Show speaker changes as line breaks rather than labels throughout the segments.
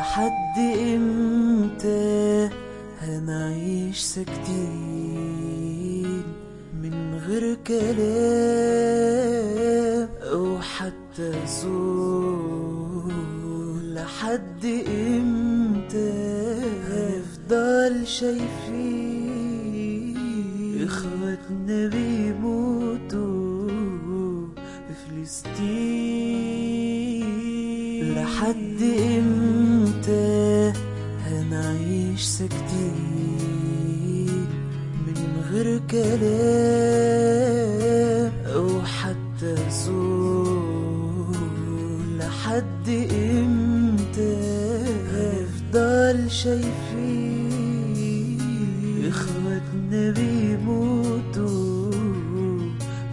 لحد امتى هنعيش ساكتين من غير كلام او حتى صوت لحد امتى هنفضل شايفين اخواتنا بيموتوا في فلسطين لحد امتى هنعيش ساكتين من غير كلام او حتى صوت لحد امتى هنفضل شايفين اخواتنا بيموتوا في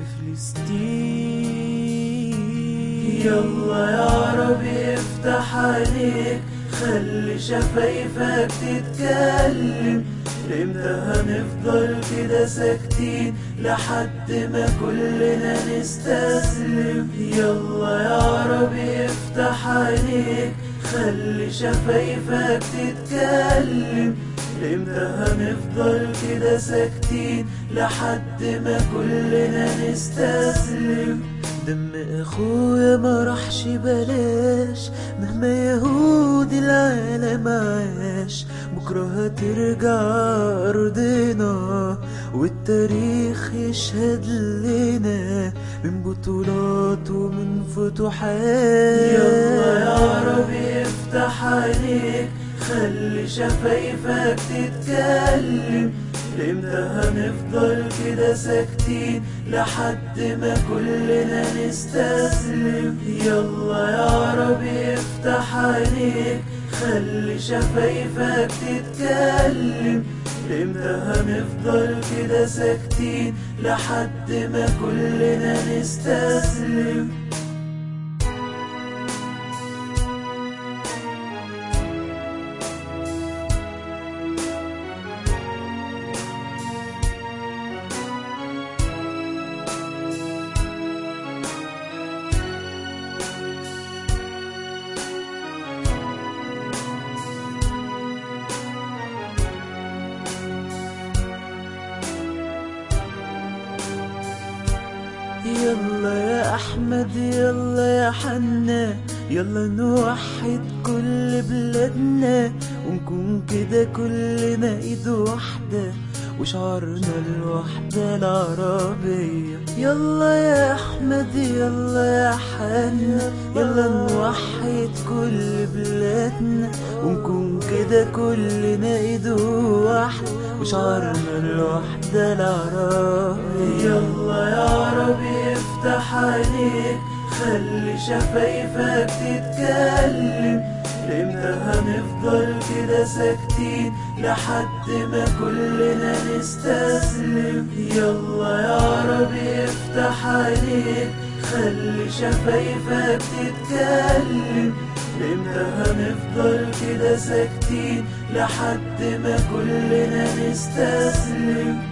فلسطين يلا يا ربي افتح عليك خلي شفايفك تتكلم امتى هنفضل كده ساكتين لحد ما كلنا نستسلم يلا يا ربي افتح عليك خلي شفايفك تتكلم امتى هنفضل كده ساكتين لحد ما كلنا نستسلم دم اخويا ما راحش بلاش مهما يهود العالم عاش بكره هترجع ارضنا والتاريخ يشهد لنا من بطولات ومن فتوحات يلا يا ربي افتح عليك خلي شفايفك تتكلم امتى هنفضل كده ساكتين لحد ما كلنا نستسلم يلا يا ربي افتح عليك خلي شفايفك تتكلم امتى هنفضل كده ساكتين لحد ما كلنا نستسلم يلا يا احمد يلا يا حنا يلا نوحد كل بلادنا ونكون كده كلنا ايد واحدة وشعارنا الوحدة العربية يلا يا احمد يلا يا حنا يلا نوحد كل بلادنا ونكون كده كلنا ايد واحدة وشعارنا الوحدة العربية يلا يا ربي افتح عليك خلي شفايفك تتكلم امتى هنفضل كده ساكتين لحد ما كلنا نستسلم يلا يا ربي افتح عليك خلي شفايفك تتكلم امتى هنفضل كده ساكتين لحد ما كلنا نستسلم